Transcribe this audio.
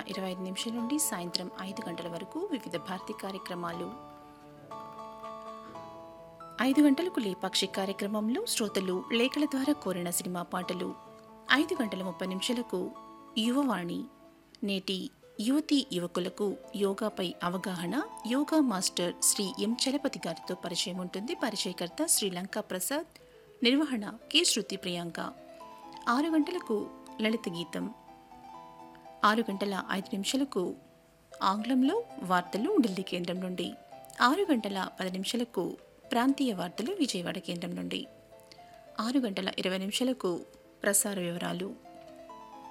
ఇరవై ఐదు నిమిషాల నుండి సాయంత్రం ఐదు గంటల వరకు వివిధ భారతి కార్యక్రమాలు ఐదు గంటలకు లేపాక్షి కార్యక్రమంలో శ్రోతలు లేఖల ద్వారా కోరిన సినిమా పాటలు ఐదు గంటల ముప్పై నిమిషాలకు యువవాణి నేటి యువతి యువకులకు యోగాపై అవగాహన యోగా మాస్టర్ శ్రీ ఎం చలపతి గారితో పరిచయం ఉంటుంది పరిచయకర్త శ్రీలంక ప్రసాద్ నిర్వహణ కె శృతి ప్రియాంక ఆరు గంటలకు లలిత గీతం ఆరు గంటల ఐదు నిమిషాలకు ఆంగ్లంలో వార్తలు ఢిల్లీ కేంద్రం నుండి ఆరు గంటల పది నిమిషాలకు ప్రాంతీయ వార్తలు విజయవాడ కేంద్రం నుండి ఆరు గంటల ఇరవై నిమిషాలకు ప్రసార వివరాలు